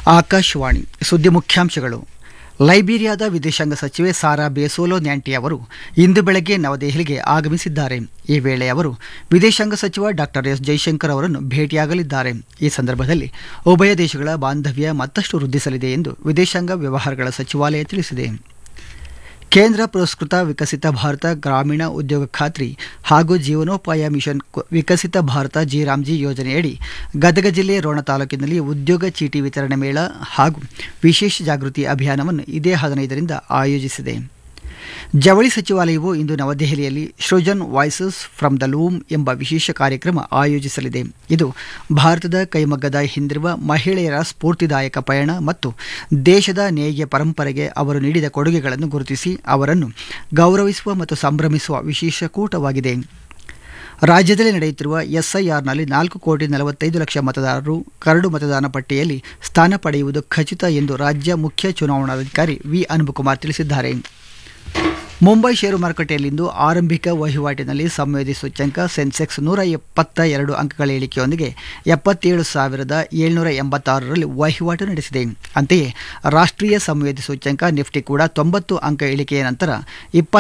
ಆಕಾಶವಾಣಿ ಸುದ್ದಿ ಮುಖ್ಯಾಂಶಗಳು ಲೈಬೀರಿಯಾದ ವಿದೇಶಾಂಗ ಸಚಿವೆ ಸಾರಾ ಬೇಸೋಲೋ ನ್ಯಾಂಟಿ ಅವರು ಇಂದು ಬೆಳಗ್ಗೆ ನವದೆಹಲಿಗೆ ಆಗಮಿಸಿದ್ದಾರೆ ಈ ವೇಳೆ ಅವರು ವಿದೇಶಾಂಗ ಸಚಿವ ಡಾಕ್ಟರ್ ಎಸ್ ಜೈಶಂಕರ್ ಅವರನ್ನು ಭೇಟಿಯಾಗಲಿದ್ದಾರೆ ಈ ಸಂದರ್ಭದಲ್ಲಿ ಉಭಯ ದೇಶಗಳ ಬಾಂಧವ್ಯ ಮತ್ತಷ್ಟು ವೃದ್ಧಿಸಲಿದೆ ಎಂದು ವಿದೇಶಾಂಗ ವ್ಯವಹಾರಗಳ ಸಚಿವಾಲಯ ತಿಳಿಸಿದೆ ಕೇಂದ್ರ ಪುರಸ್ಕೃತ ವಿಕಸಿತ ಭಾರತ ಗ್ರಾಮೀಣ ಉದ್ಯೋಗ ಖಾತ್ರಿ ಹಾಗೂ ಜೀವನೋಪಾಯ ಮಿಷನ್ ಕು- ವಿಕಸಿತ ಭಾರತ ಜಿರಾಮ್ಜಿ ಯೋಜನೆಯಡಿ ಗದಗ ಜಿಲ್ಲೆ ರೋಣ ತಾಲೂಕಿನಲ್ಲಿ ಉದ್ಯೋಗ ಚೀಟಿ ವಿತರಣೆ ಮೇಳ ಹಾಗೂ ವಿಶೇಷ ಜಾಗೃತಿ ಅಭಿಯಾನವನ್ನು ಇದೇ ಹದಿನೈದರಿಂದ ಆಯೋಜಿಸಿದೆ ಜವಳಿ ಸಚಿವಾಲಯವು ಇಂದು ನವದೆಹಲಿಯಲ್ಲಿ Srijan voices from the loom ಎಂಬ ವಿಶೇಷ ಕಾರ್ಯಕ್ರಮ ಆಯೋಜಿಸಲಿದೆ ಇದು ಭಾರತದ ಕೈಮಗ್ಗದ ಹಿಂದಿರುವ ಮಹಿಳೆಯರ ಸ್ಫೂರ್ತಿದಾಯಕ ಪಯಣ ಮತ್ತು ದೇಶದ ನೇಯ್ಗೆ ಪರಂಪರೆಗೆ ಅವರು ನೀಡಿದ ಕೊಡುಗೆಗಳನ್ನು ಗುರುತಿಸಿ ಅವರನ್ನು ಗೌರವಿಸುವ ಮತ್ತು ಸಂಭ್ರಮಿಸುವ ವಿಶೇಷ ಕೂಟವಾಗಿದೆ ರಾಜ್ಯದಲ್ಲಿ ನಡೆಯುತ್ತಿರುವ ಎಸ್ಐಆರ್ನಲ್ಲಿ ನಾಲ್ಕು ಕೋಟಿ ನಲವತ್ತೈದು ಲಕ್ಷ ಮತದಾರರು ಕರಡು ಮತದಾನ ಪಟ್ಟಿಯಲ್ಲಿ ಸ್ಥಾನ ಪಡೆಯುವುದು ಖಚಿತ ಎಂದು ರಾಜ್ಯ ಮುಖ್ಯ ಚುನಾವಣಾಧಿಕಾರಿ ವಿ ಅನುಪಕುಮಾರ್ ತಿಳಿಸಿದ್ದಾರೆ ಮುಂಬೈ ಷೇರು ಮಾರುಕಟ್ಟೆಯಲ್ಲಿಂದು ಆರಂಭಿಕ ವಹಿವಾಟಿನಲ್ಲಿ ಸಂವೇದಿ ಸೂಚ್ಯಂಕ ಸೆನ್ಸೆಕ್ಸ್ ನೂರ ಎಪ್ಪತ್ತ ಎರಡು ಅಂಕಗಳ ಇಳಿಕೆಯೊಂದಿಗೆ ಎಪ್ಪತ್ತೇಳು ಸಾವಿರದ ಏಳ್ನೂರ ಎಂಬತ್ತಾರರಲ್ಲಿ ವಹಿವಾಟು ನಡೆಸಿದೆ ಅಂತೆಯೇ ರಾಷ್ಟ್ರೀಯ ಸಂವೇದಿ ಸೂಚ್ಯಂಕ ನಿಫ್ಟಿ ಕೂಡ ತೊಂಬತ್ತು ಅಂಕ ಇಳಿಕೆಯ ನಂತರ